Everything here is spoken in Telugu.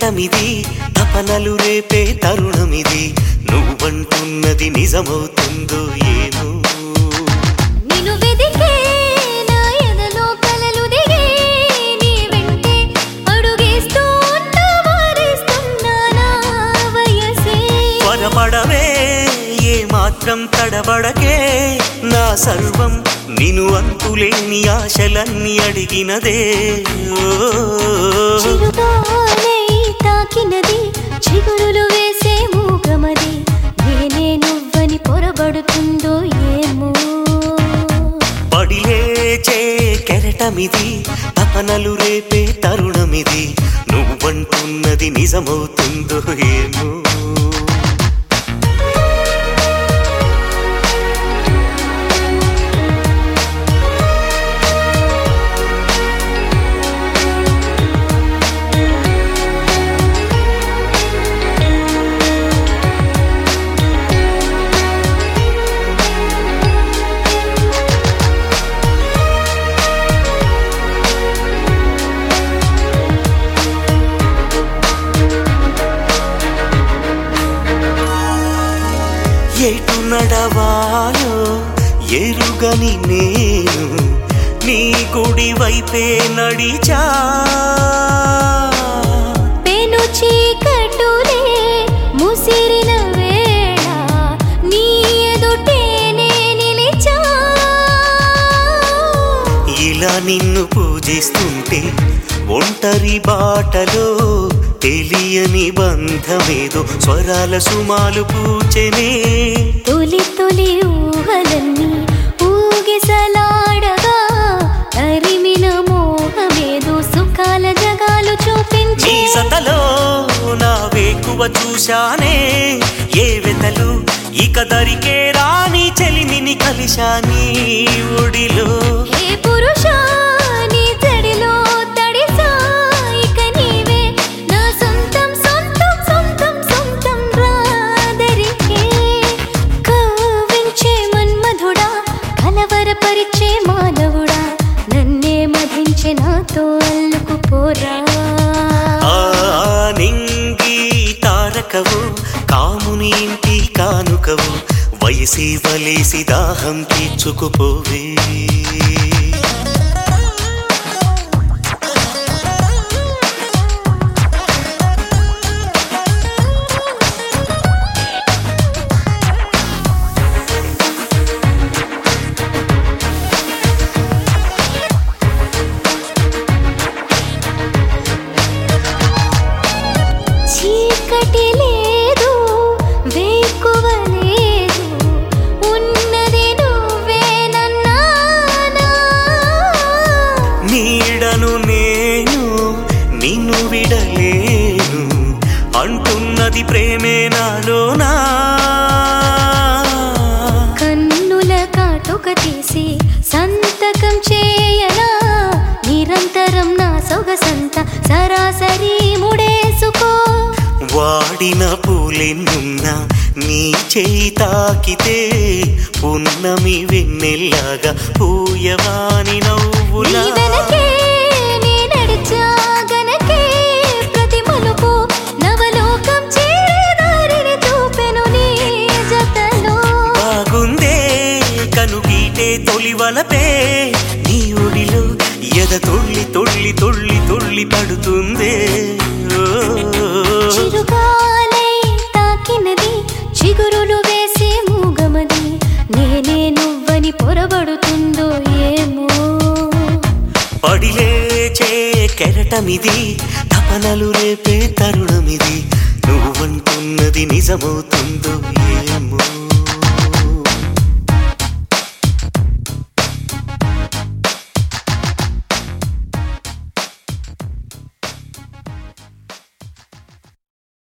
కెరటమిది తపనలు రేపే తరుణమిది నువ్వంటున్నది నిజమవుతుందో ఏమో నిన్ను వెదికే నా ఎదలో కలలు దిగే నీ వెంటే అడుగేస్తూ ఉన్న వారేస్తున్నా నా వయసే త్వరపడవే ఏ మాత్రం తడబడకే నా సర్వం నిను అంతులేని ఆశలన్నీ అడిగినదే ఓ చిరుగాలై తాకినది చిగురులు వేసే మూగమది నేనే నువ్వని పొరబడుతుందో ఏమో పడిలేచే కెరటమిది తపనలు రేపే తరుణమిది నువ్వంటున్నది నిజమవుతుందో ఏమో ఎటు నడవాలో ఎరుగని నేను నీ గుడి వైపే నడిచా పెను చీకటులే ముసిరిన వేళ నీ ఎదుటేనే నిలిచా ఇలా నిన్ను పూజిస్తుంటే ఒంటరి బాటలో తెలియని బంధమేదో స్వరాల సుమాలు పూచెనే తొలి తొలి ఊహలన్నీ ఊగిసలాడగా తరిమిన మోహమేదో సుఖాల జగాలు చూపించి నీ సతలో నా వేకువ చూశానే ఏ వెతలు ఇక దరికే రాని చెలిమిని కలిశాని ఒడిలో హే పురుషా నీ జడిలో తడిసా ఇక నీవే నా సొంతం సొంతం సొంతం సొంతం రాదరికే కవ్వించే మన్మధుడా కలవరపరిచే మానవుడా నన్నే మధించే నాతో అల్లుకుపోరా ఆ నింగి తారకవు కాముని ఇంటి కానుకవు వయసి వలేసి దాహం తీర్చుకుపోవే చీకటి లేదు వేకువ లేదు ఉన్నది నువ్వేనన్నానా నీడను నేను నిన్ను విడలేను అంటున్నది ప్రేమే నాలోనా కన్నుల కాటుక తీసి సంతకం చేయనా నిరంతరం నా సొగసంత సరాసరి ముడేసుకో వాడిన పూలెన్నున్నా నీ చేయి తాకితే పున్నమి వెన్నెల్లాగా పూయవాని నీ నవ్వులా వెనకే నే నడిచా గనకే ప్రతి మలుపు నవలోకం చేరే దారిని చూపెను నీ జతలో బాగుందే కనుగీటే తొలివలపే నీ ఒడిలో ఎద తొళ్ళి తొళ్ళి తొళ్ళి తొళ్ళి పడుతుందే ఓ. చిరుగాలై తాకినది చిగురులు వేసే మూగమది నేనే నువ్వని పొరబడుతుందో ఏమో పడిలేచే కెరటమిది తపనలు రేపే తరుణమిది నువ్వంటున్నది నిజమవుతుందో ఏమో